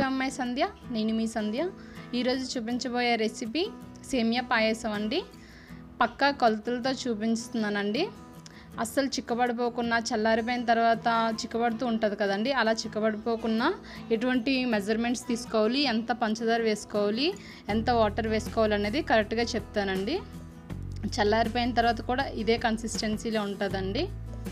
అమ్మాయి సంధ్య నేను మీ సంధ్య ఈరోజు చూపించబోయే రెసిపీ సేమియా పాయసం అండి పక్కా కొలతలతో చూపిస్తున్నానండి అస్సలు చిక్కబడిపోకుండా చల్లారిపోయిన తర్వాత చిక్కబడుతూ ఉంటుంది కదండి అలా చిక్కబడిపోకుండా ఎటువంటి మెజర్మెంట్స్ తీసుకోవాలి ఎంత పంచదార వేసుకోవాలి ఎంత వాటర్ వేసుకోవాలి అనేది కరెక్ట్గా చెప్తానండి చల్లారిపోయిన తర్వాత కూడా ఇదే కన్సిస్టెన్సీలో ఉంటుందండి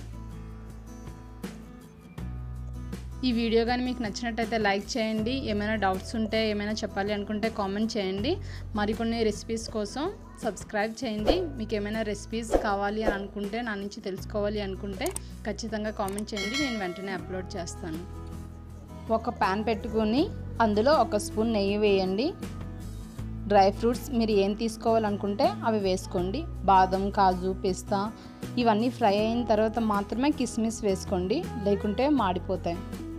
ఈ వీడియో కానీ మీకు నచ్చినట్టయితే లైక్ చేయండి ఏమైనా డౌట్స్ ఉంటే ఏమైనా చెప్పాలి అనుకుంటే కామెంట్ చేయండి మరికొన్ని రెసిపీస్ కోసం సబ్స్క్రైబ్ చేయండి మీకు ఏమైనా రెసిపీస్ కావాలి అని అనుకుంటే నా నుంచి తెలుసుకోవాలి అనుకుంటే ఖచ్చితంగా కామెంట్ చేయండి నేను వెంటనే అప్లోడ్ చేస్తాను ఒక ప్యాన్ పెట్టుకొని అందులో ఒక స్పూన్ నెయ్యి వేయండి డ్రై ఫ్రూట్స్ మీరు ఏం తీసుకోవాలనుకుంటే అవి వేసుకోండి బాదం కాజు పిస్తా ఇవన్నీ ఫ్రై అయిన తర్వాత మాత్రమే కిస్మిస్ వేసుకోండి లేకుంటే మాడిపోతాయి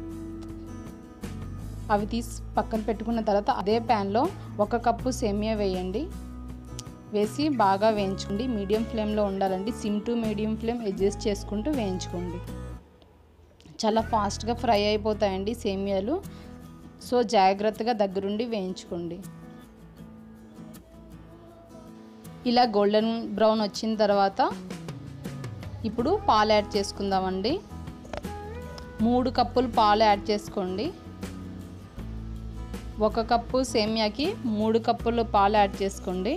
అవి తీసి పక్కన పెట్టుకున్న తర్వాత అదే ప్యాన్లో ఒక కప్పు సేమియా వేయండి వేసి బాగా వేయించుకోండి మీడియం ఫ్లేమ్లో ఉండాలండి sim to medium flame adjust చేసుకుంటూ వేయించుకోండి చాలా ఫాస్ట్గా ఫ్రై అయిపోతాయండి సేమియాలు సో జాగ్రత్తగా దగ్గరుండి వేయించుకోండి ఇలా గోల్డెన్ బ్రౌన్ వచ్చిన తర్వాత ఇప్పుడు పాలు యాడ్ చేసుకుందామండి మూడు కప్పులు పాలు యాడ్ చేసుకోండి ఒక కప్పు సేమియాకి మూడు కప్పులు పాలు యాడ్ చేసుకోండి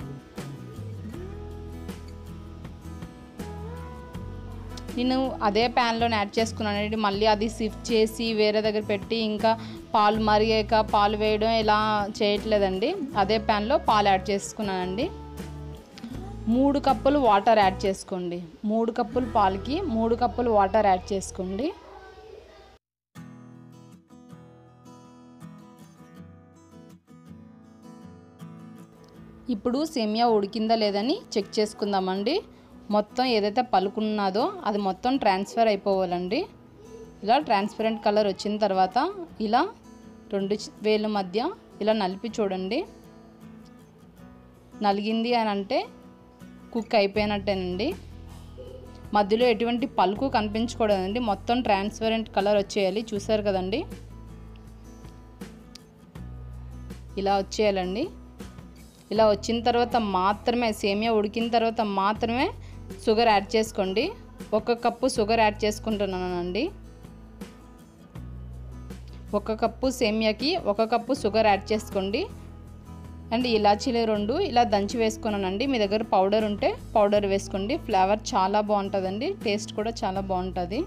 నేను అదే ప్యాన్లో యాడ్ చేసుకున్నానండి మళ్ళీ అది సిఫ్ట్ చేసి వేరే దగ్గర పెట్టి ఇంకా పాలు మరిగాక పాలు వేయడం ఇలా చేయట్లేదండి అదే ప్యాన్లో పాలు యాడ్ చేసుకున్నానండి మూడు కప్పులు వాటర్ యాడ్ చేసుకోండి మూడు కప్పులు పాలకి మూడు కప్పులు వాటర్ యాడ్ చేసుకోండి ఇప్పుడు సేమియా ఉడికిందా లేదని చెక్ చేసుకుందామండి మొత్తం ఏదైతే పలుకున్నదో అది మొత్తం ట్రాన్స్ఫర్ అయిపోవాలండి ఇలా ట్రాన్స్పరెంట్ కలర్ వచ్చిన తర్వాత ఇలా రెండు వేల మధ్య ఇలా నలిపి చూడండి నలిగింది అని అంటే కుక్ అయిపోయినట్టేనండి మధ్యలో ఎటువంటి పలుకు కనిపించకూడదండి మొత్తం ట్రాన్స్పరెంట్ కలర్ వచ్చేయాలి చూసారు కదండి ఇలా వచ్చేయాలండి ఇలా వచ్చిన తర్వాత మాత్రమే సేమియా ఉడికిన తర్వాత మాత్రమే షుగర్ యాడ్ చేసుకోండి ఒక కప్పు షుగర్ యాడ్ చేసుకుంటున్నానండి ఒక కప్పు సేమియాకి ఒక కప్పు షుగర్ యాడ్ చేసుకోండి అండ్ ఇలాచీలు రెండు ఇలా దంచి వేసుకున్నానండి మీ దగ్గర పౌడర్ ఉంటే పౌడర్ వేసుకోండి ఫ్లేవర్ చాలా బాగుంటుందండి టేస్ట్ కూడా చాలా బాగుంటుంది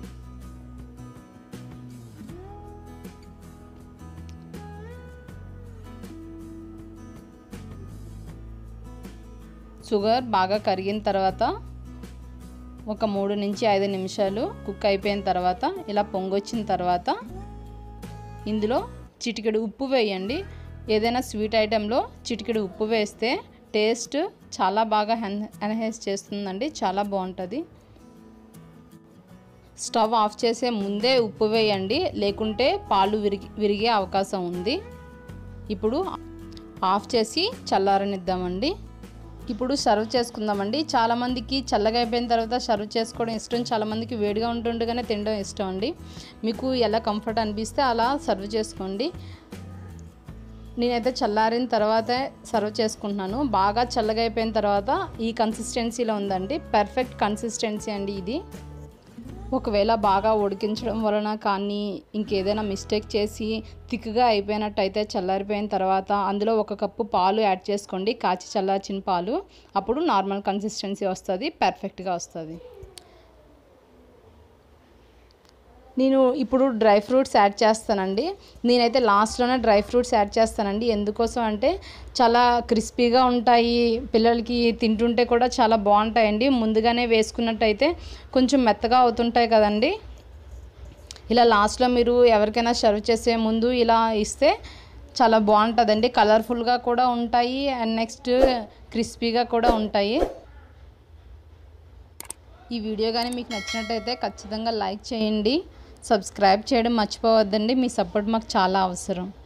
షుగర్ బాగా కరిగిన తర్వాత ఒక మూడు నుంచి ఐదు నిమిషాలు కుక్ అయిపోయిన తర్వాత ఇలా పొంగొచ్చిన తర్వాత ఇందులో చిటికెడు ఉప్పు వేయండి ఏదైనా స్వీట్ ఐటెంలో చిటికెడు ఉప్పు వేస్తే టేస్ట్ చాలా బాగా ఎన్హాన్స్ చేస్తుందండి చాలా బాగుంటుంది స్టవ్ ఆఫ్ చేసే ముందే ఉప్పు వేయండి లేకుంటే పాలు విరిగి విరిగే అవకాశం ఉంది ఇప్పుడు ఆఫ్ చేసి చల్లారనిద్దామండి ఇప్పుడు సర్వ్ చేసుకుందామండి చాలామందికి చల్లగా అయిపోయిన తర్వాత సర్వ్ చేసుకోవడం ఇష్టం చాలామందికి వేడిగా ఉంటుండగానే తినడం ఇష్టం అండి మీకు ఎలా కంఫర్ట్ అనిపిస్తే అలా సర్వ్ చేసుకోండి నేనైతే చల్లారిన తర్వాతే సర్వ్ చేసుకుంటున్నాను బాగా చల్లగా అయిపోయిన తర్వాత ఈ కన్సిస్టెన్సీలో ఉందండి పర్ఫెక్ట్ కన్సిస్టెన్సీ అండి ఇది ఒకవేళ బాగా ఉడికించడం వలన కానీ ఇంకేదైనా మిస్టేక్ చేసి థిక్గా అయిపోయినట్టయితే చల్లారిపోయిన తర్వాత అందులో ఒక కప్పు పాలు యాడ్ చేసుకోండి కాచి చల్లార్చిన పాలు అప్పుడు నార్మల్ కన్సిస్టెన్సీ వస్తుంది పర్ఫెక్ట్గా వస్తుంది నేను ఇప్పుడు డ్రై ఫ్రూట్స్ యాడ్ చేస్తానండి నేనైతే లాస్ట్లోనే డ్రై ఫ్రూట్స్ యాడ్ చేస్తానండి ఎందుకోసం అంటే చాలా క్రిస్పీగా ఉంటాయి పిల్లలకి తింటుంటే కూడా చాలా బాగుంటాయండి ముందుగానే వేసుకున్నట్టయితే కొంచెం మెత్తగా అవుతుంటాయి కదండి ఇలా లాస్ట్లో మీరు ఎవరికైనా సర్వ్ చేసే ముందు ఇలా ఇస్తే చాలా బాగుంటుందండి కలర్ఫుల్గా కూడా ఉంటాయి అండ్ నెక్స్ట్ క్రిస్పీగా కూడా ఉంటాయి ఈ వీడియో కానీ మీకు నచ్చినట్టయితే ఖచ్చితంగా లైక్ చేయండి సబ్స్క్రైబ్ చేయడం మర్చిపోవద్దండి మీ సపోర్ట్ మాకు చాలా అవసరం